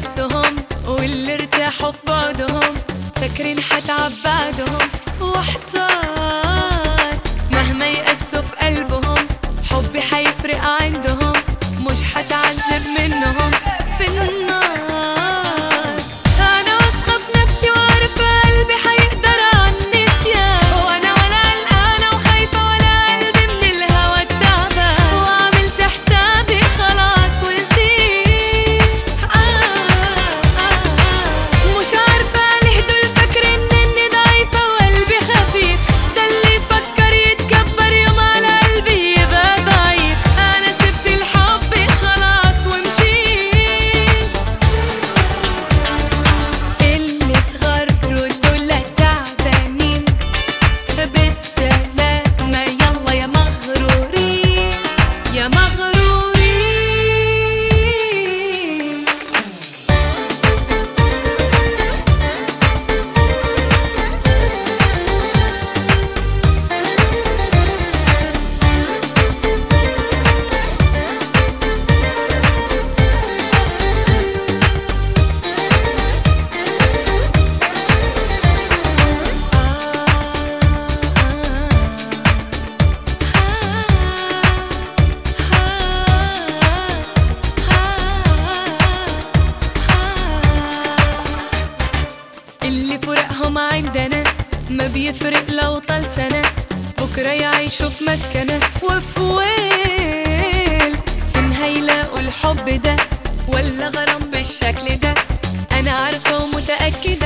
نفسهم واللي ارتاحوا في بعضهم فاكرين حتعب بعدهم واحتار مهما يقسوا في قلبهم حبي حيفرق عندهم مش حتعذب منهم في النار انا واثقه في نفسي وعارفه قلبي حيقدر على النسيان وانا ولا قلقانه وخايفه ولا قلبي من الهوى تعبان وعملت حسابي خلاص ونسيت آه آه آه مش عارفه ليه دول فاكرين اني ضعيفه وقلبي خفيف ده اللي يفكر يتكبر يوم على قلبي يبقى ضعيف انا سبت الحب خلاص ومشيت اللي اتغروا دول تعبانين بالسلامة يلا يا مغرورين يا مغرورين اللي فرقهم عندنا ما بيفرق لو طال سنة بكرة يعيشوا في مسكنة وفي ويل فين هيلاقوا الحب ده ولا غرام بالشكل ده أنا عارفة ومتأكدة